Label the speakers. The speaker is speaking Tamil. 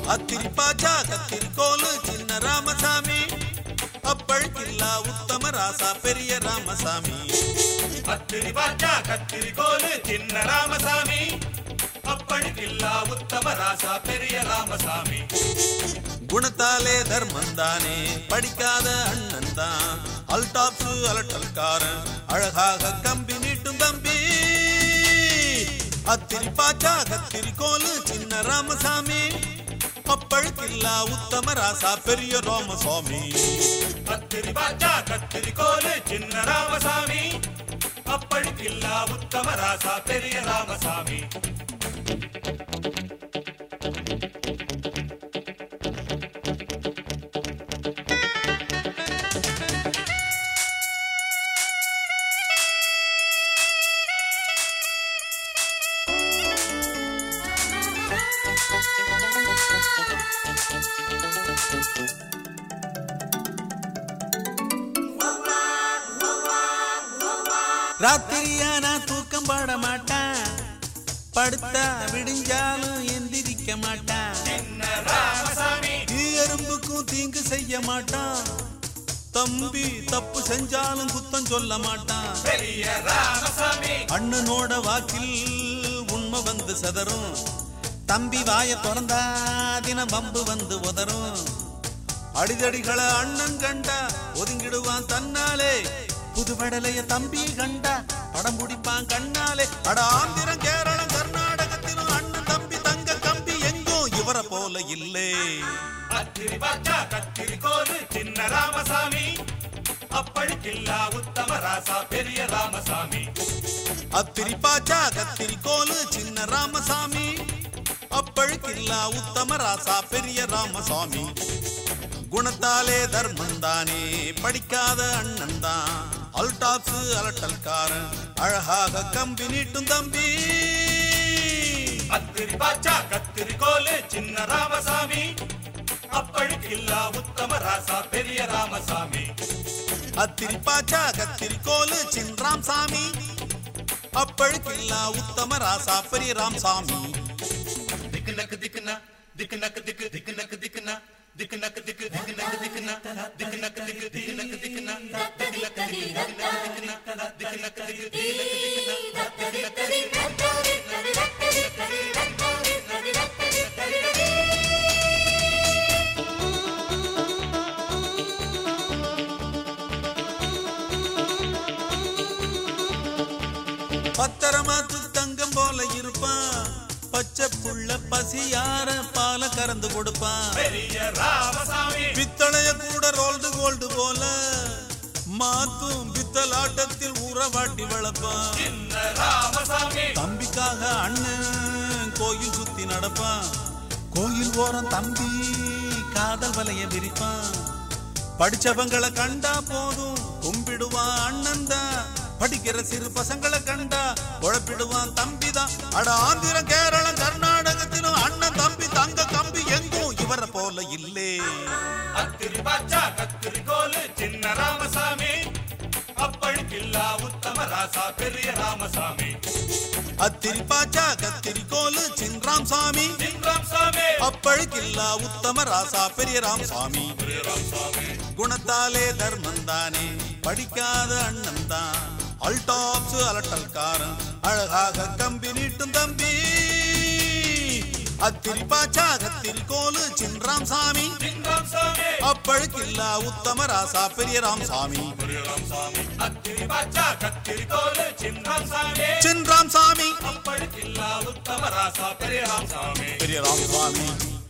Speaker 1: அத்திரி பாஜா கத்திரி கோலு சின்ன ராமசாமி அப்பழுக்கில்லா உத்தம ராசா பெரிய ராமசாமி
Speaker 2: அத்திரி பாஜா கத்திரி கோலு சின்ன ராமசாமி அப்பழுக்கில்லா உத்தம ராசா பெரிய ராமசாமி
Speaker 1: குணத்தாலே தர்மந்தானே படிக்காத அண்ணன் தான் அல்டாப்ஸு அலட்டல்காரன் அழகாக கம்பி நீட்டும் தம்பி அத்திரி பாச்சா கத்திரி கோலு சின்ன ராமசாமி அப்பழுக்கில்லா உத்தம ராசா பெரிய ராமசாமி
Speaker 2: அத்திரி பாஜா கத்திரி கோலு சின்ன ராமசாமி அப்பழுக்கில்லா உத்தம ராசா பெரிய ராமசாமி
Speaker 1: ராத்திரியானா தூக்கம் பாட மாட்டான் படுத்தா விடிஞ்சாலும் எந்திரிக்க மாட்டான்
Speaker 2: சின்ன ராமசாமி
Speaker 1: தீ எறும்புக்கும் தீங்கு செய்ய மாட்டான் தம்பி தப்பு செஞ்சாலும் குத்தம் சொல்ல மாட்டான்
Speaker 2: பெரிய ராமசாமி
Speaker 1: அண்ணனோட வாக்கில் உண்மை வந்து சதறும் தம்பி வாய திறந்தா தினம் பம்பு வந்து உதறும் அடிதடிகளை அண்ணன் கண்டா ஒதுங்கிடுவான் தன்னாலே புதுவடலைய தம்பி கண்டா படம் பிடிப்பான் கண்ணாலே அட ஆந்திரம் கேரளம் கர்நாடகத்திலும் அண்ணன் தம்பி தங்க கம்பி எங்கோ இவரை போல இல்லே
Speaker 2: அத்திரி பாஜா கத்திரி கோலு சின்ன ராமசாமி அப்பழுக்கில்லா உத்தம ராசா பெரிய ராமசாமி
Speaker 1: அத்திரி பாச்சா கத்திரி கோலு சின்ன ராமசாமி அப்பழுக்கில்லா உத்தம ராசா பெரிய ராமசாமி குணத்தாலே தர்மந்தானே படிக்காத அண்ணன் தான் அல்டாப்ஸு அலட்டல்காரன் அழகாக கம்பி நீட்டும் தம்பி
Speaker 2: அத்திரி பாச்சா கத்திரி கோலு சின்ன ராமசாமி அப்பழுக்கில்லா உத்தம ராசா பெரிய ராமசாமி
Speaker 1: அத்திரி பாச்சா கத்திரி கோலு சின் ராம்சாமி அப்பழுக்கில்லா உத்தம ராசா பெரிய ராம்சாமி
Speaker 2: திக்கு நக்கு திக்குனா திக்கு நக்கு திக்கு திக்கு நக்கு திக்குனா திக்கு நக்கு திக்கு திக்கு நக்கு திக்குனா திக்கு நக்கு திக்கு திக்கு நக்கு திக்குனா திக்கு நக்கு திக்கு திக்கு நக்கு திக்குனா திக்கு நக்கு திக்கு திக்கு நக்கு திக்குனா திக்கு நக்கு திக்கு
Speaker 1: பத்தரமாத்து தங்கம் போல இருப்பான் பச்சை புள்ள பசியார பால கறந்து கொடுப்பான்
Speaker 2: பெரிய ராமசாமி
Speaker 1: பித்தளைய கூட ரோல்டு கோல்டு போல மாத்தும் பித்தலாட்டத்தில் ஊறவாட்டி வளர்ப்பான்
Speaker 2: சின்ன ராமசாமி
Speaker 1: தம்பிக்காக அண்ணன் கோயில் சுத்தி நடப்பான் கோயில் ஓரம் தம்பி காதல் வலைய விரிப்பான் படிச்சவங்களை கண்டா போதும் கும்பிடுவான் அண்ணன் தான் படிக்கிற சிறு பசங்களை கண்டா குழப்பிடுவான் தம்பி தான் அட ஆந்திரம் கேரளம் கர்நாடகத்திலும் அண்ணன் தம்பி தங்க கம்பி எங்கும் இவரை போல இல்லே
Speaker 2: அத்திரி பாச்சா கத்திரி கோலு சின்ன ராமசாமி அப்பழுக்கில்லா உத்தம ராசா பெரிய ராமசாமி
Speaker 1: அத்திரி பாச்சா கத்திரி கோலு சின் ராம்சாமி
Speaker 2: சின் ராமசாமி
Speaker 1: அப்பழுக்கில்லா உத்தம ராசா பெரிய ராம்சாமி
Speaker 2: பெரிய ராமசாமி
Speaker 1: குணத்தாலே தர்மந்தானே படிக்காத அண்ணன் தான் அல்டாப்ஸ் அலட்டல்காரன் அழகாக கம்பி நீட்டும் தம்பி அத்திரி பாச்சா கத்திரி கோலு சின் ராம்சாமி
Speaker 2: சின் ராமசாமி
Speaker 1: அப்பழுக்கில்லா உத்தம ராசா பெரிய ராம்சாமி
Speaker 2: பெரிய ராமசாமி அத்திரி பாச்சா கத்திரி கோலு சின் ராமசாமி
Speaker 1: சின் ராம்சாமி
Speaker 2: அப்பழுக்கில்லா உத்தம ராசா பெரிய ராமசாமி
Speaker 1: பெரிய ராம்சாமி